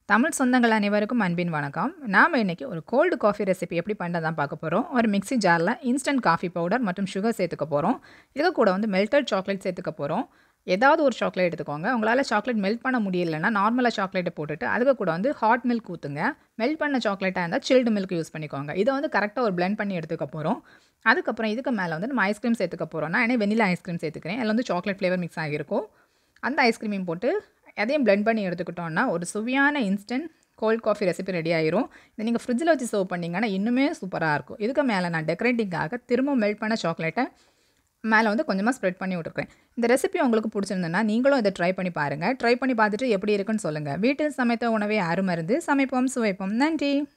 தமிழ் சொந்தங்கள் அனைவருக்கும் அன்பின் வணக்கம் நாம் இன்னைக்கு ஒரு கோல்டு காஃபி ரெசிபி எப்படி பண்ணதான் பார்க்க போகிறோம் ஒரு மிக்ஸி ஜாரில் இன்ஸ்டன்ட் காஃபி பவுடர் மற்றும் சுகர் சேர்த்துக்க போகிறோம் இதுக்கு கூட வந்து மெல்டட் சாக்லேட் சேர்த்துக்க போகிறோம் ஏதாவது ஒரு சாக்லேட் எடுத்துக்கோங்க உங்களால் சாக்லேட் மெல்ட் பண்ண முடியலன்னா நார்மலாக சாக்லேட்டை போட்டுட்டு அதுக்கு கூட வந்து ஹாட் மில்க் ஊற்றுங்க மெல்ட் பண்ண சாக்லேட்டாக இருந்தால் சில்டு மில்க் யூஸ் பண்ணிக்கோங்க இதை வந்து கரெக்டாக ஒரு blend பண்ணி எடுத்துக்க போகிறோம் அதுக்கப்புறம் இதுக்கு மேலே வந்து நம்ம ஐஸ்கிரீம் சேர்த்துக்க போகிறோம் நான் என்ன வெனிலா ஐஸ்கிரீம் சேர்த்துக்கிறேன் அதில் வந்து சாக்லேட் ஃப்ளேவர் மிக்ஸ் ஆகிருக்கும் அந்த ஐஸ்கிரீமையும் போட்டு அதையும் blend பண்ணி எடுத்துக்கிட்டோம்னா ஒரு சுவையான instant cold coffee recipe ready ஆயிரும் இதை நீங்கள் ஃப்ரிட்ஜில் வச்சு சர்வ் பண்ணிங்கன்னா இன்னுமே சூப்பராக இருக்கும் இதுக்கு மேலே நான் டெக்கரேட்டிங்காக திரும்ப மெல்ட் பண்ண சாக்லேட்டை மேலே வந்து கொஞ்சமாக ஸ்ப்ரெட் பண்ணி விட்டுருக்கேன் இந்த ரெசிபி உங்களுக்கு பிடிச்சிருந்ததுன்னா நீங்களும் இதை ட்ரை பண்ணி பாருங்கள் ட்ரை பண்ணி பார்த்துட்டு எப்படி இருக்குன்னு சொல்லுங்கள் வீட்டில் சமைத்த உணவே அருமருந்து சமைப்போம் சுவைப்போம் நன்றி